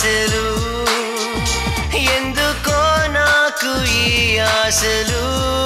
ఆశలు ఎందుకో నాకు ఈ ఆశలు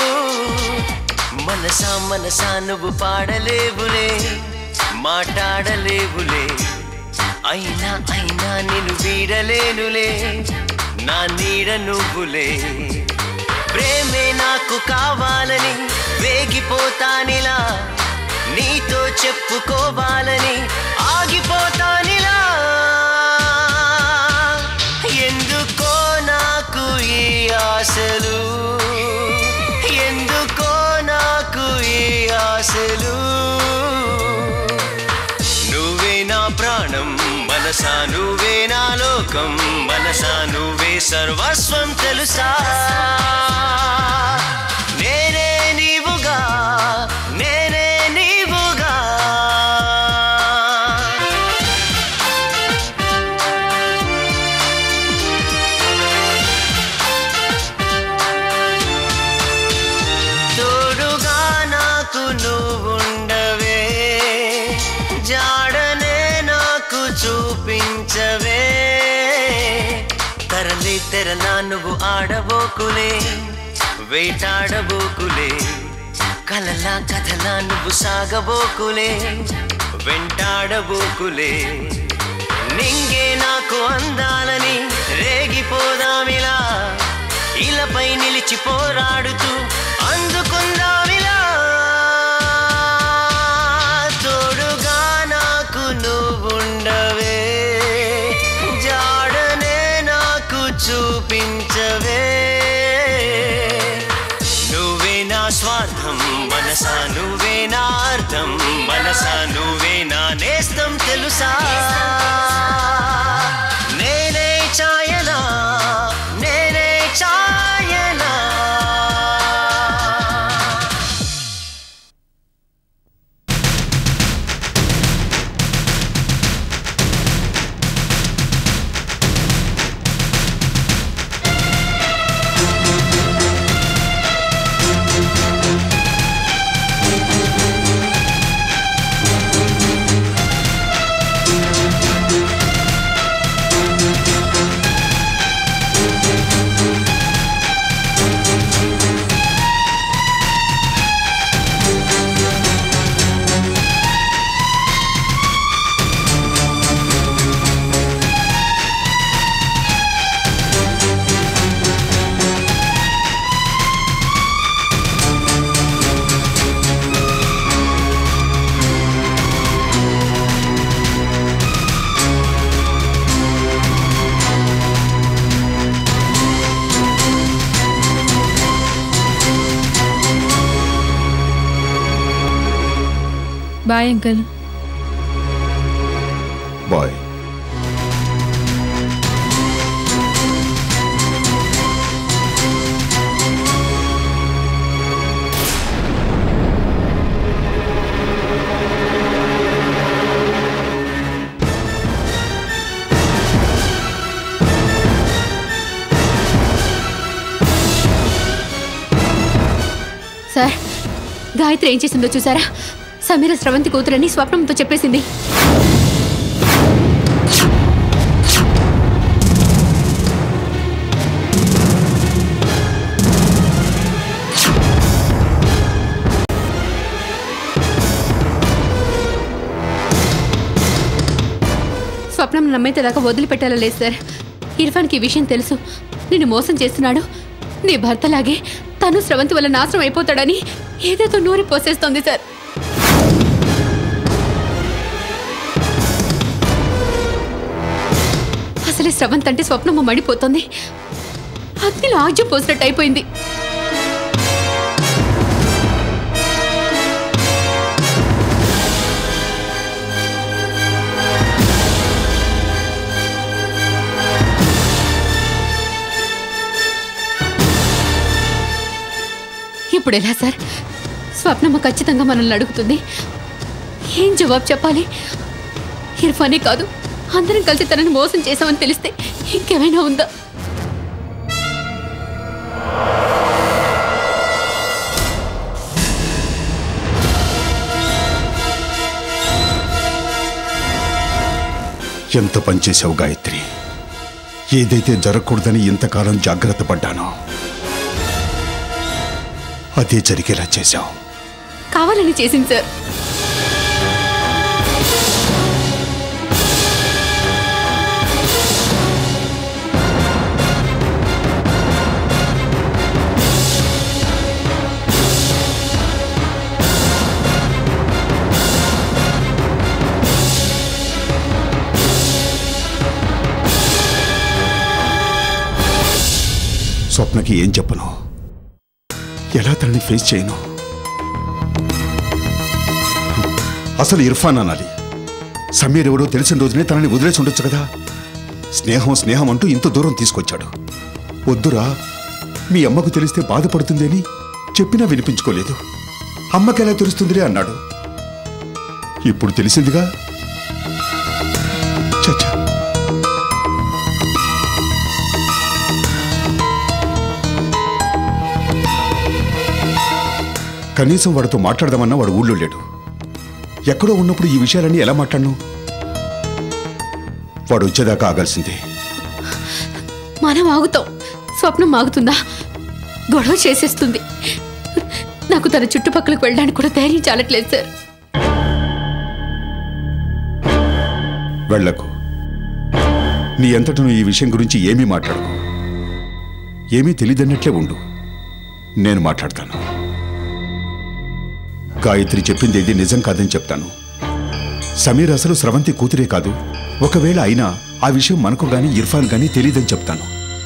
మనసా మనసా నువ్వు పాడలేవులే మాట్లాడలేవులే అయినా అయినా నేను వీడలేనులే నా నీడ నువ్వులే ప్రేమే నాకు కావాలని వేగిపోతానిలా నీతో చెప్పుకోవాలని ఆగిపోతానిలా ఎందుకో నాకు ఈ ఆశలు ఎందుకో నాకు ఈ ఆశలు నువ్వే నా ప్రాణం మనసా నువ్వే నా లోకం మనసా నువ్వే సర్వస్వం తెలుసా నేనే నీవుగా నేనే నీవుగా తోడుగా నాకు నువ్వుండవే జాడనే నాకు చూపించవే తరలి తెరలా నువ్వు ఆడబోకులే వేటాడబోకులే కలలా కథలా నువ్వు సాగబోకులే వెంటాడబోకులే నింగే నాకు అందాలని రేగిపోదామిలా ఇలపై నిలిచి పోరాడుతూ అందుకుందామిలా తోడుగా నాకు నువ్వుండవే జాడనే నాకు చూపించవే నువ్వే నా స్వార్థం మనసా నువ్వే నా అర్థం మనసా నువ్వే నా నేస్తం తెలుసా నేనే ఛాయనా నేనే ఛాయనా bye uncle bye sir Gayatri ఏం చేసిందో చూసారా సమీర స్రవంతి కూతురని స్వప్నంతో చెప్పేసింది స్వప్నం నమ్మేంతదాకా వదిలిపెట్టాలా లేదు సార్ ఇర్ఫాన్కి ఈ విషయం తెలుసు నిన్ను మోసం చేస్తున్నాడు నీ భర్తలాగే తను స్రవంతి వల్ల నాశనం అయిపోతాడని ఏదేదో నూరి పోసేస్తోంది సార్ అసలే స్రవంత్ అంటే స్వప్నము మడిపోతుంది అగ్నిలో ఆజ్యం పోసినట్టు అయిపోయింది ఇప్పుడు ఎలా సార్ స్వప్నమ్మ ఖచ్చితంగా మనల్ని అడుగుతుంది ఏం జవాబు చెప్పాలి ఇర్ఫానే కాదు అందరం కలిసి తనని మోసం చేశామని తెలిస్తే ఇంకేమైనా ఉందా ఎంత పనిచేశావు గాయత్రి ఏదైతే జరగకూడదని ఇంతకాలం జాగ్రత్త పడ్డానో అదే జరిగేలా చేశావు కావాలని చేసింది సార్ స్వప్నకి ఏం చెప్పను ఎలా తనని ఫేస్ చేయను అసలు ఇర్ఫాన్ అనాలి సమీర్ ఎవరో తెలిసిన రోజునే తనని వదిలేసి ఉండొచ్చు కదా స్నేహం స్నేహం అంటూ ఇంత దూరం తీసుకొచ్చాడు వద్దురా మీ అమ్మకు తెలిస్తే బాధపడుతుంది అని చెప్పినా వినిపించుకోలేదు అమ్మకి ఎలా తెలుస్తుందిలే అన్నాడు ఇప్పుడు తెలిసిందిగా చచ్చా కనీసం వాడితో మాట్లాడదామన్నా వాడు ఊళ్ళో లేడు ఎక్కడో ఉన్నప్పుడు ఈ విషయాలన్నీ ఎలా మాట్లాడను వాడు వచ్చేదాకా ఆగాల్సిందే మనం ఆగుతాం స్వప్నం ఆగుతుందా గొడవ చేసేస్తుంది నాకు తన చుట్టుపక్కలకు వెళ్ళడానికి కూడా ధైర్యం చాలట్లేదు సార్ వెళ్లకు నీ అంతట నువ్వు ఈ విషయం గురించి ఏమీ మాట్లాడకు ఏమీ తెలియదన్నట్లే ఉండు నేను మాట్లాడతాను గాయత్రి చెప్పింది ఏది నిజం కాదని చెప్తాను సమీర్ అసలు స్రవంతి కూతురే కాదు ఒకవేళ అయినా ఆ విషయం మనకు గాని ఇర్ఫాన్ గాని తెలియదని చెప్తాను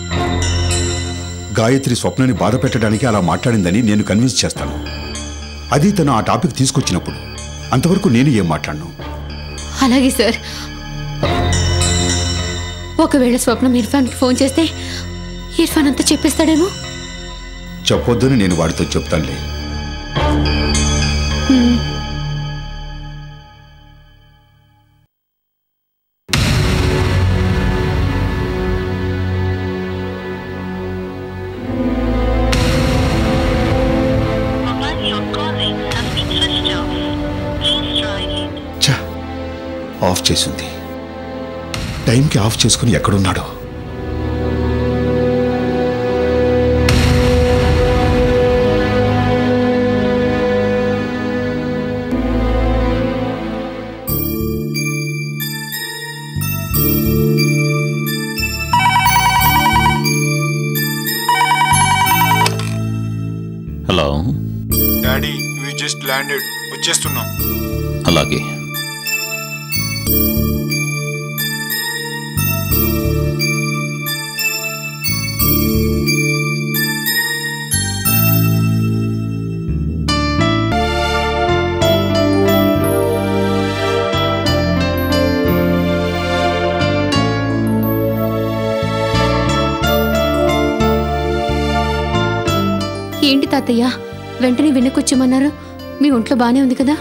గాయత్రి స్వప్నని బాధ పెట్టడానికి అలా మాట్లాడిందని నేను కన్విన్స్ చేస్తాను అది తను ఆ టాపిక్ తీసుకొచ్చినప్పుడు అంతవరకు నేను ఏం మాట్లాడను అలాగే సార్ ఒకవేళ స్వప్నం ఇర్ఫాన్కి ఫోన్ చేస్తే ఇర్ఫాన్ అంతా చెప్పేస్తాడేమో చెప్పొద్దని నేను వాడితో చెప్తానులే Mobile you're calling has been switched off. Please try again. ఛ ఆఫ్ చేసింది టైంకి ఆఫ్ చేసుకుని ఎక్కడున్నాడో hello daddy we just landed వచ్చేస్తున్నాం అలాగే ఏంటి తాతయ్య వెంటనే వెనక్కొచ్చామన్నారు మీ ఒంట్లో బానే ఉంది కదా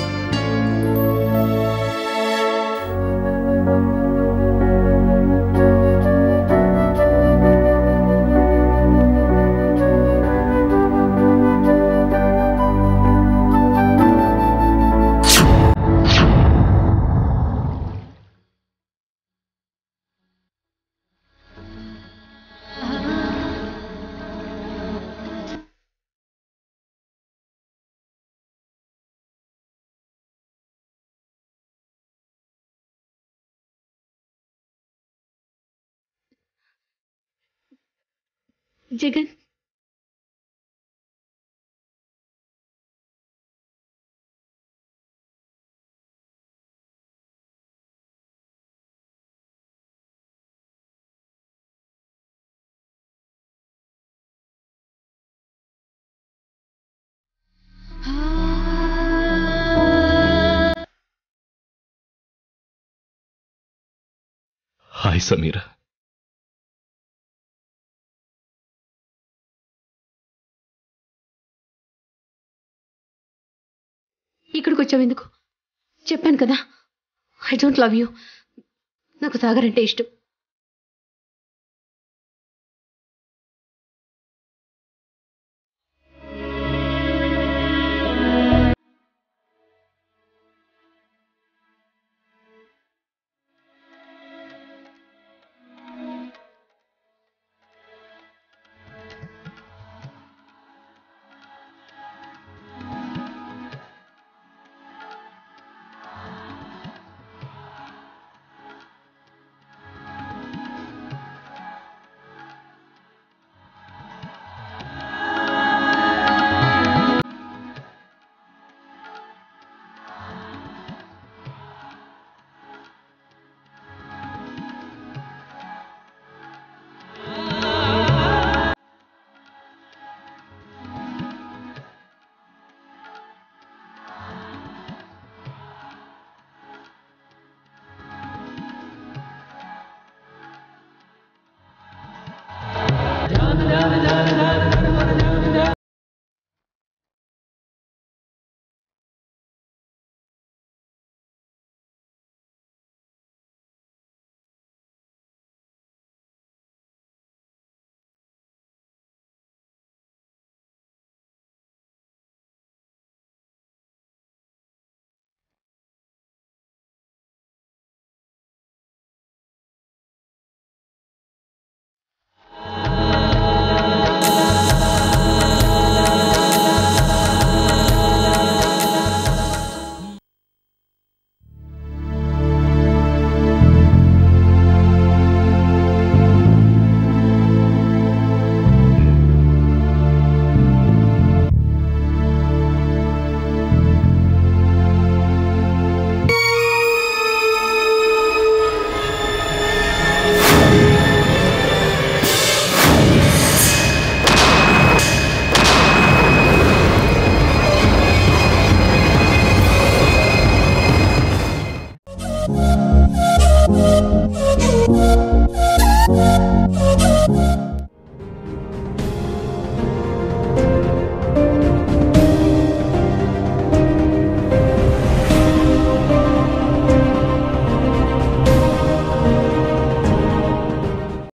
జగన్ హాయ్ సమీరా ఇక్కడికి వచ్చావు ఎందుకు చెప్పాను కదా ఐ డోంట్ లవ్ యూ నాకు సాగర్ అంటే ఇష్టం